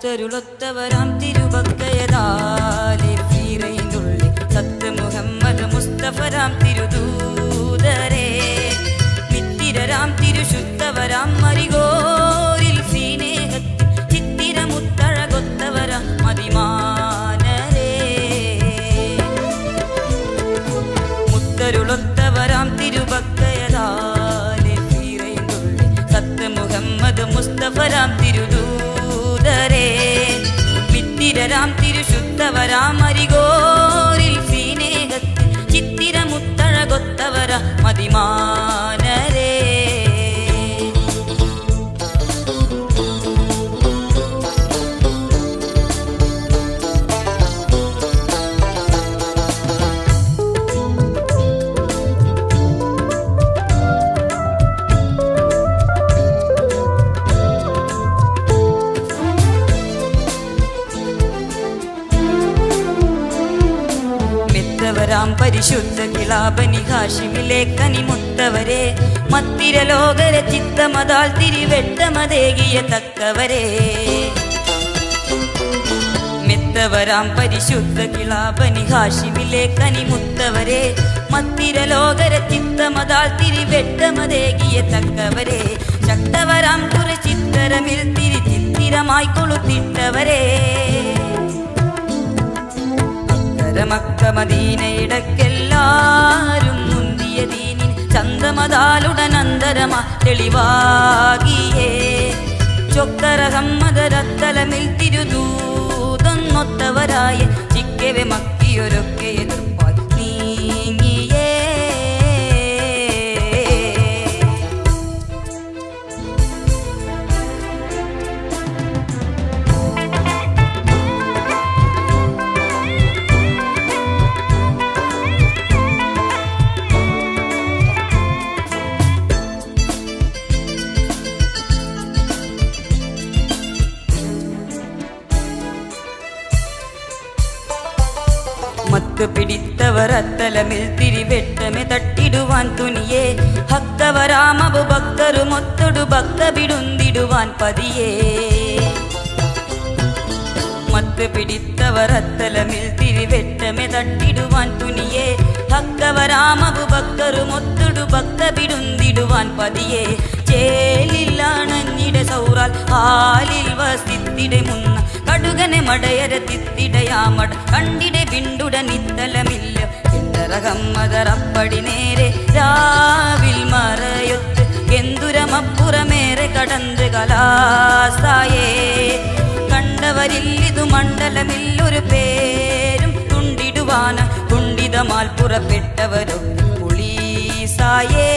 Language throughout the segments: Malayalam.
മുത്തരുളൊത്തവരാം തിരുവക്കയതാലെ ഫീറൈന്തുള്ളി സത്ത് മുഹമ്മദ് മുസ്തഫരാം തിരുദൂതരെ മിത്തിരരാം തിരുശുദ്ധവരാം മരികോരിൽ സീനേഹത്തിൽ ചിത്തിരമുത്തഴകൊത്തവരാം മതിമാനരേ മുത്തരുളൊത്തവരാം തിരുവക്കയതാലെ ഫീറൈന്തുള്ളി സത്ത് മുഹമ്മദ് മുസ്തഫരാം തിരുദൂതരെ മിത്തിരരാം തിരുശുദ്ധവരാം അരികോരിൽ സീനേഹത്തിൽ ചിത്തിരമുത്തഴകൊത്തവര മതിമാനരേ മെത്തവരാം പരിശുദ്ധ കിളാപനി ഹാഷിമിലെ കനിമുത്തവരെ മത്തിരലോകര ചിത്തമതാൽ തിരിവെട്ടമതേകിയ തക്കവരെ മെത്തവരാം പരിശുദ്ധ കിളാപനി ഹാഷിമിലെ കനിമുത്തവരെ മത്തിരലോകര ചിത്തമതാൽ തിരിവെട്ടമതേകിയ തക്കവരെ ശക്തവരാം കുറച്ചിത്തരമിൽ തിരി ചിത്തിരമായി കൊളുത്തിട്ടവരെ അക്കരമക്ക മദീനയിടക്കെല്ലാരും മുന്തിയ ദീനിൻ ചന്തമതാലുടനന്തരമ തെളിവാകിയേ ചൊക്കരഹമ്മദരത്തലമിൽ തിരുദൂതന്നൊത്തവരായ ചിക്കവെ മക്കിയൊരൊക്കെ എതിർപ്പായി നീങ്ങിയേ മത്ത് പിടിത്തവർ അത്തലമിൽ തിരിവെട്ടമെ തട്ടിടുവാൻ തുനിയേ ഹക്കവരാമബു ഭക്തരുമൊത്തൊടു ഭക്ത വിടുന്തിടുവാൻ പതിയേ മത്ത് പിടിത്തവർ അത്തലമിൽ തിരിവെട്ടമെ തട്ടിടുവാൻ തുനിയേ ഹക്കവരാമബു ഭക്തരുമൊത്തൊടു ഭക്ത വിടുന്തിടുവാൻ പതിയേ ചേലില്ലാണഞ്ഞിടെ സൗറാൽ ഹാലിൽ വസിത്തിടെ മുന്ന കടുകനെ മടയര തിത്തിടയാമട കണ്ടിടെ വിണ്ടുട നിത്തലമില്ല എന്തരകമ്മതറപ്പടി നേരെ രാവിൽ മറയൊത്ത് എന്തുരമപ്പുറമേറെ കടந்து കലാസായേ കണ്ടവരില്ലിതു മണ്ഡലമില്ലൊരു പേരും തുണ്ടിടുവാന കുണ്ടിതമാൽ പുറപ്പെട്ടവരോ പുളീസായേ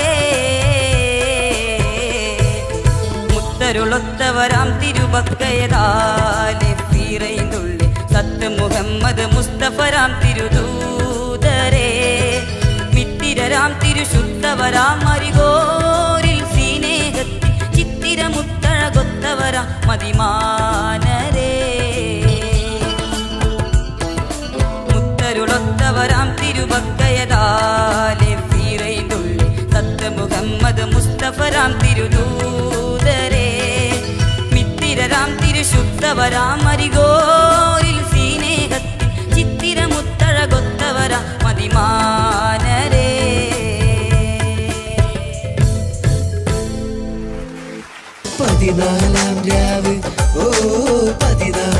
മുത്തരുളൊത്തവരാം തിരുവക്കയതാലെ ഫീറൈന്തുള്ളി സത്ത് മുഹമ്മദ് മുസ്തഫരാം തിരുദൂതരെ മിത്തിരരാം തിരുശുദ്ധവരാം അരികോരിൽ സീനേഹത്തിൽ ചിത്തിരമുത്തഴകൊത്തവരാം മതിമാനരേ മുത്തരുളൊത്തവരാം തിരുവക്കയതാലെ ഫീറൈന്തുള്ളി സത്ത് മുഹമ്മദ് മുസ്തഫരാം തിരുദൂതരെ മിത്തിരരാം തിരുശുദ്ധവരാം അരികോരിൽ സീനേഹത്തിൽ ചിത്തിരമുത്തഴകൊത്തവര മതിമാനരേ പതിനാലാം രാവ് ഓ പതിനാലാം